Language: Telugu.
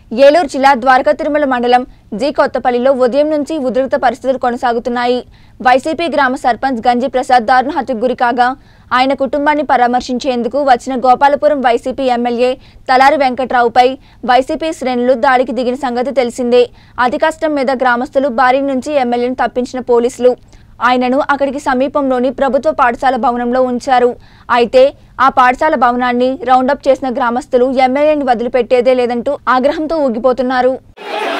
ఏలూరు జిల్లా ద్వారకా తిరుమల మండలం జి కొత్తపల్లిలో ఉదయం నుంచి ఉద్రిక్త పరిస్థితులు కొనసాగుతున్నాయి వైసీపీ గ్రామ సర్పంచ్ గంజి ప్రసాద్ దారుణ హత్యకు గురి కాగా ఆయన కుటుంబాన్ని పరామర్శించేందుకు వచ్చిన గోపాలపురం వైసీపీ ఎమ్మెల్యే తలారి వెంకట్రావుపై వైసీపీ శ్రేణులు దాడికి దిగిన సంగతి తెలిసిందే అతి కష్టం మీద గ్రామస్తులు బారి నుంచి ఎమ్మెల్యేను తప్పించిన పోలీసులు ఆయనను అక్కడికి సమీపంలోని ప్రభుత్వ పాఠశాల భవనంలో ఉంచారు అయితే ఆ పాఠశాల భవనాన్ని రౌండప్ చేసిన గ్రామస్తులు ఎమ్మెల్యేని వదిలిపెట్టేదే లేదంటూ ఆగ్రహంతో ఊగిపోతున్నారు